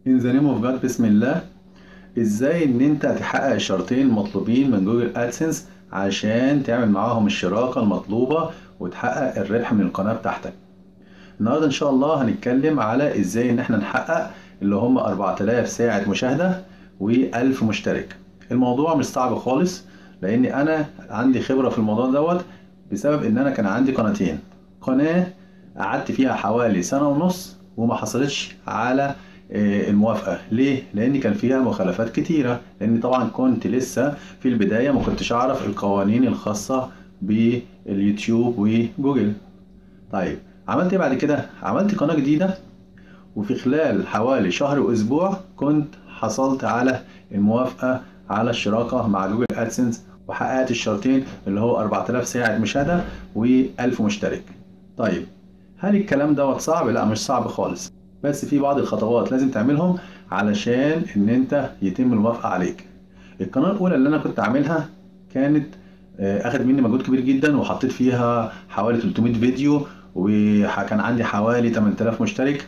In the name of God بسم الله ازاي ان انت تحقق الشرطين المطلوبين من جوجل ادسنس عشان تعمل معاهم الشراكة المطلوبة وتحقق الربح من القناة بتاعتك النهاردة ان شاء الله هنتكلم على ازاي ان احنا نحقق اللي هم 4000 ساعة مشاهدة و1000 مشترك الموضوع مش صعب خالص لان انا عندي خبرة في الموضوع دوت بسبب ان انا كان عندي قناتين قناة قعدت فيها حوالي سنة ونص وما حصلتش على الموافقة ليه؟ لأن كان فيها مخالفات كتيرة لأن طبعا كنت لسه في البداية ما كنتش أعرف القوانين الخاصة باليوتيوب وجوجل طيب عملت ايه بعد كده؟ عملت قناة جديدة وفي خلال حوالي شهر وأسبوع كنت حصلت على الموافقة على الشراكة مع جوجل أدسنس وحققت الشرطين اللي هو 4000 ساعة مشاهدة و1000 مشترك طيب هل الكلام دوت صعب؟ لا مش صعب خالص بس في بعض الخطوات لازم تعملهم علشان ان انت يتم الموافقة عليك القناة الاولى اللي انا كنت عاملها كانت اخد مني مجهود كبير جدا وحطيت فيها حوالي 300 فيديو وكان عندي حوالي 8000 مشترك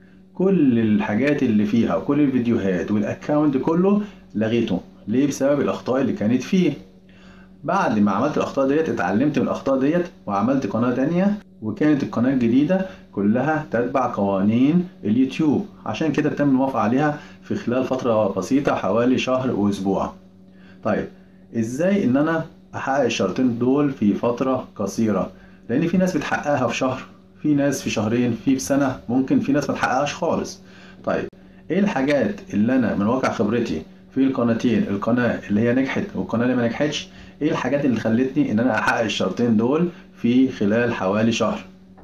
كل الحاجات اللي فيها وكل الفيديوهات والاكونت كله لغيته ليه بسبب الاخطاء اللي كانت فيه بعد ما عملت الاخطاء ديت اتعلمت من الاخطاء ديت وعملت قناه تانية وكانت القناه الجديده كلها تتبع قوانين اليوتيوب عشان كده تم الموافقه عليها في خلال فتره بسيطه حوالي شهر واسبوع طيب ازاي ان انا احقق الشرطين دول في فتره قصيره لان في ناس بتحققها في شهر في ناس في شهرين في في سنه ممكن في ناس ما تحققهاش خالص طيب ايه الحاجات اللي انا من واقع خبرتي في القناتين القناه اللي هي نجحت والقناه اللي ما نجحتش ايه الحاجات اللي خلتني ان انا احقق الشرطين دول في خلال حوالي شهر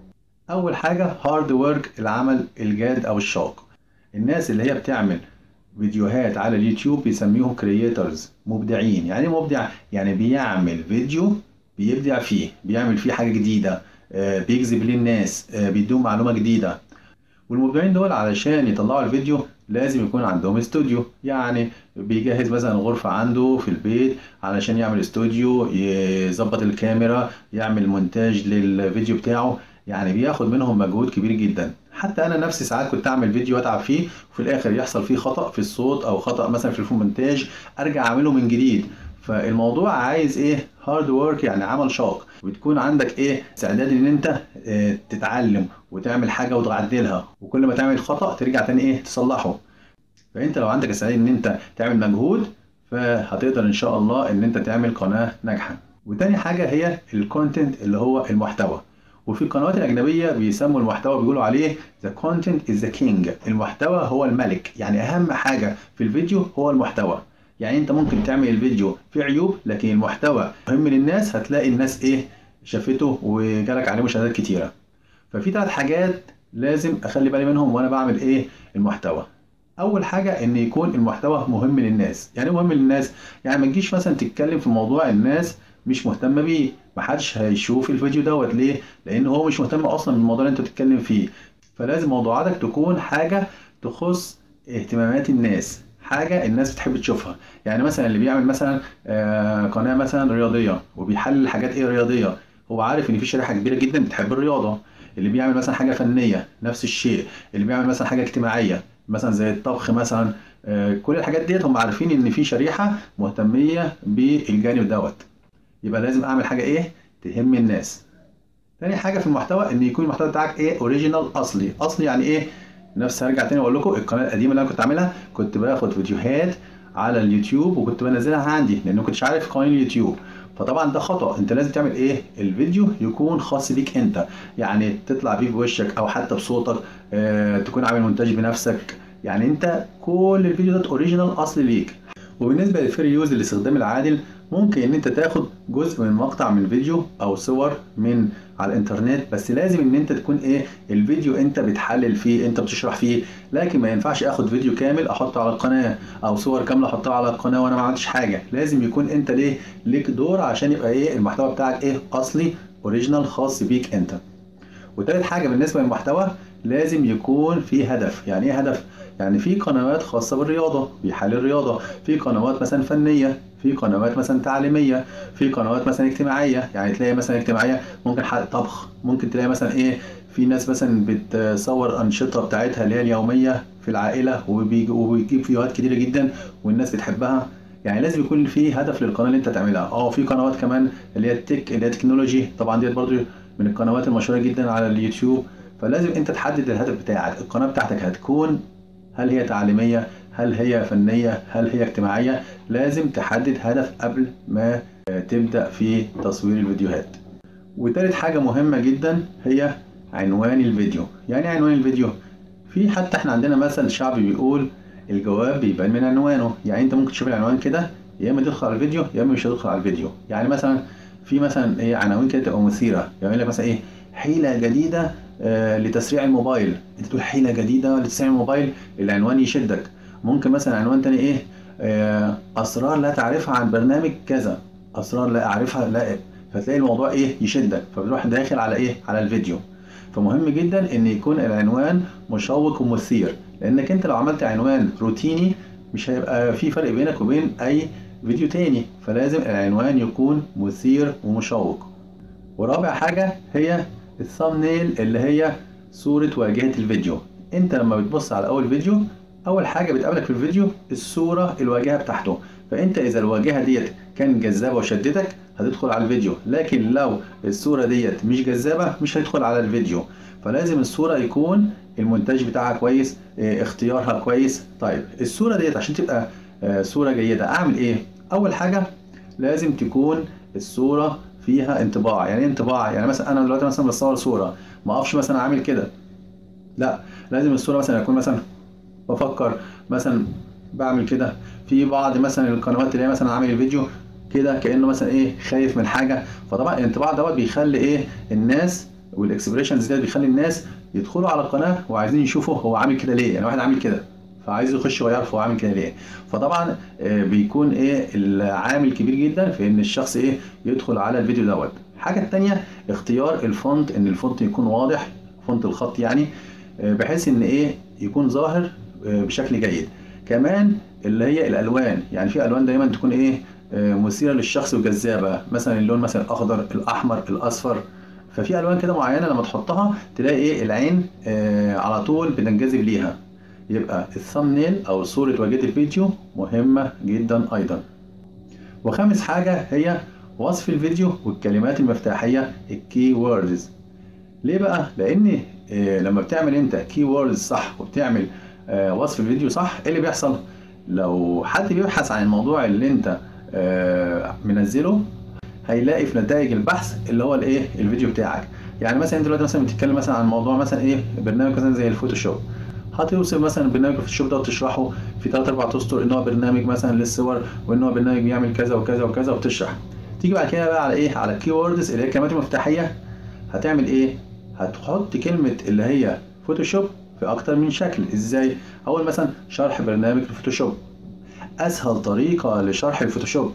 اول حاجه هارد ورك العمل الجاد او الشاق الناس اللي هي بتعمل فيديوهات على اليوتيوب بيسميهم كرييترز مبدعين يعني مبدع يعني بيعمل فيديو بيبدع فيه بيعمل فيه حاجه جديده بيجذب ليه الناس بيدوم معلومه جديده والمبدعين دول علشان يطلعوا الفيديو لازم يكون عندهم استوديو يعني بيجهز مثلا غرفة عنده في البيت علشان يعمل استوديو يظبط الكاميرا يعمل مونتاج للفيديو بتاعه يعني بياخد منهم مجهود كبير جدا حتى انا نفسي ساعات كنت اعمل فيديو اتعب فيه وفي الاخر يحصل فيه خطأ في الصوت او خطأ مثلا في المونتاج ارجع اعمله من جديد فالموضوع عايز ايه هارد ورك يعني عمل شاق وتكون عندك ايه استعداد ان انت اه تتعلم وتعمل حاجه وتعدلها وكل ما تعمل خطا ترجع تاني ايه تصلحه فانت لو عندك استعداد ان انت تعمل مجهود فهتقدر ان شاء الله ان انت تعمل قناه ناجحه وتاني حاجه هي الكونتنت اللي هو المحتوى وفي القنوات الأجنبية بيسموا المحتوى بيقولوا عليه the content is the king المحتوى هو الملك يعني أهم حاجة في الفيديو هو المحتوى يعني انت ممكن تعمل الفيديو فيه عيوب لكن المحتوى مهم للناس هتلاقي الناس ايه شافته وجالك عليه مشاهدات كتيره ففي ثلاث حاجات لازم اخلي بالي منهم وانا بعمل ايه المحتوى اول حاجه ان يكون المحتوى مهم للناس يعني مهم للناس يعني ما تجيش مثلا تتكلم في موضوع الناس مش مهتمه بيه محدش هيشوف الفيديو دوت ليه لان هو مش مهتم اصلا بالموضوع اللي انت بتتكلم فيه فلازم موضوعاتك تكون حاجه تخص اهتمامات الناس حاجة الناس بتحب تشوفها يعني مثلا اللي بيعمل مثلا آه قناة مثلا رياضية وبيحلل حاجات ايه رياضية هو عارف ان في شريحة كبيرة جدا بتحب الرياضة اللي بيعمل مثلا حاجة فنية نفس الشيء اللي بيعمل مثلا حاجة اجتماعية مثلا زي الطبخ مثلا آه كل الحاجات ديت هم عارفين ان في شريحة مهتمية بالجانب دوت يبقى لازم اعمل حاجة ايه تهم الناس تاني حاجة في المحتوى ان يكون المحتوى بتاعك ايه اوريجينال اصلي اصلي يعني ايه نفس هرجع تاني واقول لكم القناه القديمه اللي انا كنت عاملها كنت باخد فيديوهات على اليوتيوب وكنت بنزلها عندي لان ما كنتش عارف قوانين اليوتيوب فطبعا ده خطا انت لازم تعمل ايه الفيديو يكون خاص بيك انت يعني تطلع بيه بوشك او حتى بصوتك اه تكون عامل مونتاج بنفسك يعني انت كل الفيديو ده اوريجينال اصلي ليك وبالنسبه للفري يوز الاستخدام العادل ممكن ان انت تاخد جزء من مقطع من فيديو او صور من على الانترنت بس لازم ان انت تكون ايه الفيديو انت بتحلل فيه انت بتشرح فيه لكن ما ينفعش اخد فيديو كامل احطه على القناه او صور كامله احطها على القناه وانا ما عملتش حاجه لازم يكون انت ليه ليك دور عشان يبقى ايه المحتوى بتاعك ايه اصلي اوريجينال خاص بيك انت وتالت حاجه بالنسبه للمحتوى لازم يكون في هدف يعني ايه هدف يعني في قنوات خاصة بالرياضة بيحلل الرياضة في قنوات مثلا فنية في قنوات مثلا تعليمية في قنوات مثلا اجتماعية يعني تلاقي مثلا اجتماعية ممكن حلقة طبخ ممكن تلاقي مثلا ايه في ناس مثلا بتصور أنشطة بتاعتها اللي هي اليومية في العائله وبيج- وبيجيب فيديوهات كتيره جدا والناس بتحبها يعني لازم يكون في هدف للقناه اللي انت تعملها اه في قنوات كمان اللي هي التك اللي هي تكنولوجي طبعا ديت برضو من القنوات المشهوره جدا على اليوتيوب فلازم انت تحدد الهدف بتاعك القناه بتاعتك هتكون هل هي تعليميه هل هي فنيه هل هي اجتماعيه لازم تحدد هدف قبل ما آه، تبدا في تصوير الفيديوهات وتالت حاجه مهمه جدا هي عنوان الفيديو يعني إيه عنوان الفيديو في حتى احنا عندنا مثل شعبي بيقول الجواب بيبان من عنوانه يعني انت ممكن تشوف العنوان كده يا اما تدخل على الفيديو يا اما مش هتدخل على الفيديو يعني مثلا في مثلا ايه عناوين كده تبقى مثيره يعمل لك مثلا ايه حيله جديده آه لتسريع الموبايل انت تقول حيله جديده لتسريع الموبايل العنوان يشدك ممكن مثلا عنوان تاني ايه آه اسرار لا تعرفها عن برنامج كذا اسرار لا اعرفها لا فتلاقي الموضوع ايه يشدك فبتروح داخل على ايه على الفيديو فمهم جدا ان يكون العنوان مشوق ومثير لانك انت لو عملت عنوان روتيني مش هيبقى في فرق بينك وبين اي فيديو تاني فلازم العنوان يكون مثير ومشوق ورابع حاجة هي الثامنيل اللي هي صورة واجهة الفيديو انت لما بتبص على اول فيديو اول حاجة بتقابلك في الفيديو الصورة الواجهة بتاعته فانت اذا الواجهة ديت كانت جذابة وشدتك هتدخل على الفيديو لكن لو الصورة ديت مش جذابة مش هيدخل على الفيديو فلازم الصورة يكون المونتاج بتاعها كويس اه، اختيارها كويس طيب الصورة ديت عشان تبقى اه، صورة جيدة اعمل ايه اول حاجة لازم تكون الصورة فيها انطباع يعني ايه انطباع يعني مثلا انا دلوقتي مثلا بصور صورة ما اقفش مثلا اعمل كده لا لازم الصورة مثلا اكون مثلا بفكر مثلا بعمل كده في بعض مثلا القنوات اللي هي مثلا عامل الفيديو كده كانه مثلا ايه خايف من حاجه فطبعا الانطباع دوت بيخلي ايه الناس والاكسبريشنز ديت بيخلي الناس يدخلوا على القناه وعايزين يشوفوا هو عامل كده ليه يعني واحد عامل كده فعايز يخش ويعرف هو عامل كده ليه فطبعا آه، بيكون ايه العامل كبير جدا في ان الشخص ايه يدخل على الفيديو دوت الحاجه التانية اختيار الفونت ان الفونت يكون واضح فونت الخط يعني آه، بحيث ان ايه يكون ظاهر آه، بشكل جيد كمان اللي هي الالوان يعني في الوان دايما تكون ايه آه، مثيره للشخص وجذابه مثلا اللون مثلا الاخضر الاحمر الاصفر ففي الوان كده معينه لما تحطها تلاقي ايه العين آه، على طول بتنجذب ليها يبقى الثامنيل او صوره واجهه الفيديو مهمه جدا ايضا وخامس حاجه هي وصف الفيديو والكلمات المفتاحيه الكي ووردز ليه بقى لان آه، لما بتعمل انت كي ووردز صح وبتعمل آه، وصف الفيديو صح ايه اللي بيحصل لو حد بيبحث عن الموضوع اللي انت آه، منزله هيلاقي في نتائج البحث اللي هو الايه الفيديو بتاعك يعني مثلا انت دلوقتي مثلا بتتكلم مثلا عن موضوع مثلا ايه برنامج مثلا زي الفوتوشوب هتوصف مثلا برنامج الفوتوشوب ده وتشرحه في 3 4 اسطر ان هو برنامج مثلا للصور وان هو برنامج بيعمل كذا وكذا وكذا وتشرح تيجي بعد كده بقى على ايه على الكي ووردز اللي هي الكلمات المفتاحيه هتعمل ايه هتحط كلمه اللي هي فوتوشوب في اكتر من شكل ازاي اول مثلا شرح برنامج الفوتوشوب اسهل طريقه لشرح الفوتوشوب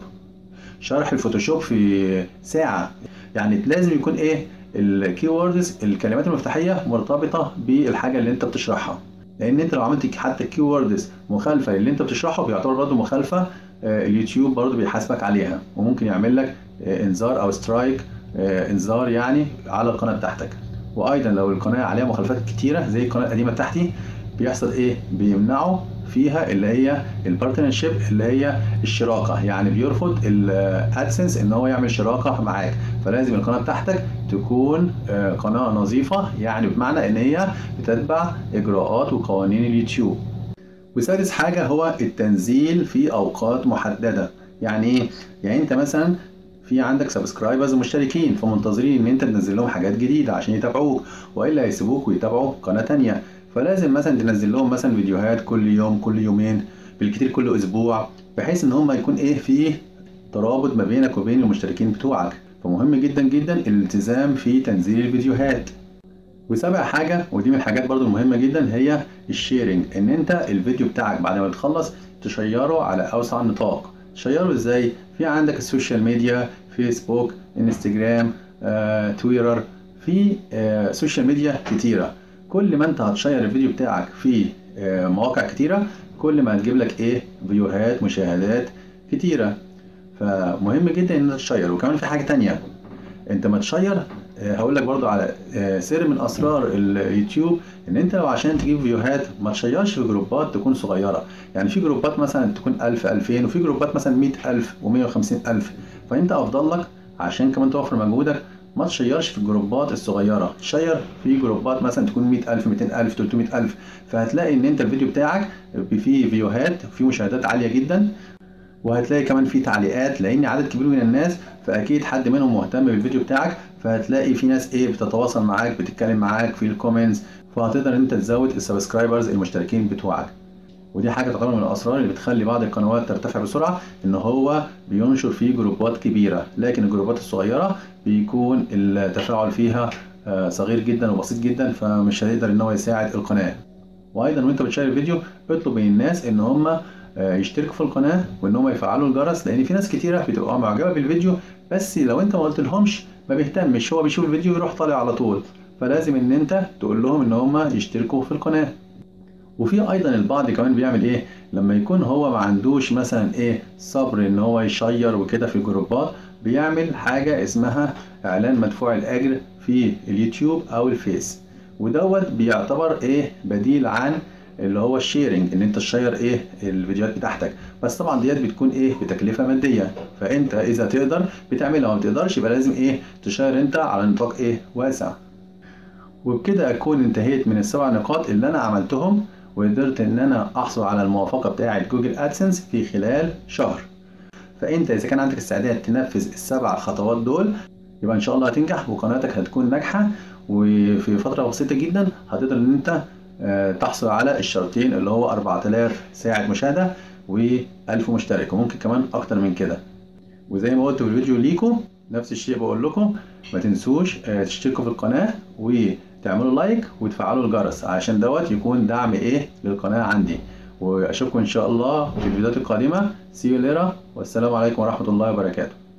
شرح الفوتوشوب في ساعه يعني لازم يكون ايه الكي ووردز الكلمات المفتاحيه مرتبطه بالحاجه اللي انت بتشرحها لان انت لو عملت حتى كي ووردز مخالفه للي انت بتشرحه بيعتبر برضه مخالفه آه، اليوتيوب برضه بيحاسبك عليها وممكن يعمل لك آه، انذار او سترايك آه، انذار يعني على القناه بتاعتك وايضا لو القناه عليها مخالفات كتيره زي القناه القديمه بتاعتي بيحصل ايه بيمنعوا فيها اللي هي البارتنرشيب اللي هي الشراكه يعني بيرفض الادسنس ان هو يعمل شراكه معاك فلازم القناه بتاعتك تكون آه، قناه نظيفه يعني بمعنى ان هي بتتبع اجراءات وقوانين اليوتيوب وسادس حاجه هو التنزيل في اوقات محدده يعني ايه يعني انت مثلا في عندك سبسكرايبرز ومشتركين فمنتظرين ان انت تنزل لهم حاجات جديده عشان يتابعوك والا هيسيبوك ويتابعوا قناه تانية فلازم مثلا تنزل لهم مثلا فيديوهات كل يوم كل يومين بالكتير كل اسبوع بحيث ان هم يكون ايه في ترابط ما بينك وبين المشتركين بتوعك فمهم جدا جدا الالتزام في تنزيل الفيديوهات وسابع حاجه ودي من الحاجات برضو المهمه جدا هي الشيرنج ان انت الفيديو بتاعك بعد ما تخلص تشيره على اوسع نطاق تشيره ازاي في عندك السوشيال ميديا فيسبوك انستجرام آه، تويتر في آه، سوشيال ميديا كتيره كل ما انت هتشير الفيديو بتاعك في آه، مواقع كتيره كل ما هتجيب لك ايه فيوهات مشاهدات كتيره فمهم جدا ان انت تشير وكمان في حاجه تانية انت ما تشير آه، هقول لك برضو على آه، سر من اسرار اليوتيوب ان انت لو عشان تجيب فيوهات ما تشيرش في جروبات تكون صغيره يعني في جروبات مثلا تكون 1000 2000 وفي جروبات مثلا 100000 و150000 فانت افضل لك عشان كمان توفر مجهودك ما تشيرش في الجروبات الصغيره شير في جروبات مثلا تكون 100000 200000 300000 فهتلاقي ان انت الفيديو بتاعك فيه فيوهات فيه مشاهدات عاليه جدا وهتلاقي كمان في تعليقات لان عدد كبير من الناس فاكيد حد منهم مهتم بالفيديو بتاعك فهتلاقي في ناس ايه بتتواصل معاك بتتكلم معاك في الكومنتس فهتقدر ان انت تزود السبسكرايبرز المشتركين بتوعك ودي حاجه تعتبر من الاسرار اللي بتخلي بعض القنوات ترتفع بسرعه ان هو بينشر فيه جروبات كبيره لكن الجروبات الصغيره بيكون التفاعل فيها آه، صغير جدا وبسيط جدا فمش هيقدر ان هو يساعد القناه وايضا وانت بتشير الفيديو اطلب من الناس ان هم آه، يشتركوا في القناه وان هم يفعلوا الجرس لان في ناس كتيره بتبقى معجبه بالفيديو بس لو انت ما قلت لهمش ما بيهتمش هو بيشوف الفيديو يروح طالع على طول فلازم ان انت تقول لهم ان هم يشتركوا في القناه وفي ايضا البعض كمان بيعمل ايه لما يكون هو ما عندوش مثلا ايه صبر ان هو يشير وكده في الجروبات بيعمل حاجه اسمها اعلان مدفوع الاجر في اليوتيوب او الفيس ودوت بيعتبر ايه بديل عن اللي هو الشيرنج ان انت تشير ايه الفيديوهات بتاعتك بس طبعا ديت بتكون ايه بتكلفه ماديه فانت اذا تقدر بتعملها وما تقدرش يبقى لازم ايه تشير انت على نطاق ايه واسع وبكده اكون انتهيت من السبع نقاط اللي انا عملتهم وقدرت ان انا احصل على الموافقه بتاعه جوجل ادسنس في خلال شهر فانت اذا كان عندك استعداد تنفذ السبع خطوات دول يبقى ان شاء الله هتنجح وقناتك هتكون ناجحه وفي فتره بسيطه جدا هتقدر ان انت آه، تحصل على الشرطين اللي هو 4000 ساعه مشاهده و1000 مشترك وممكن كمان اكتر من كده وزي ما قلت في الفيديو ليكم نفس الشيء بقول لكم ما تنسوش آه، تشتركوا في القناه وتعملوا لايك وتفعلوا الجرس عشان دوت يكون دعم ايه للقناه عندي واشوفكم ان شاء الله في الفيديوهات القادمه سي يو ليرا والسلام عليكم ورحمه الله وبركاته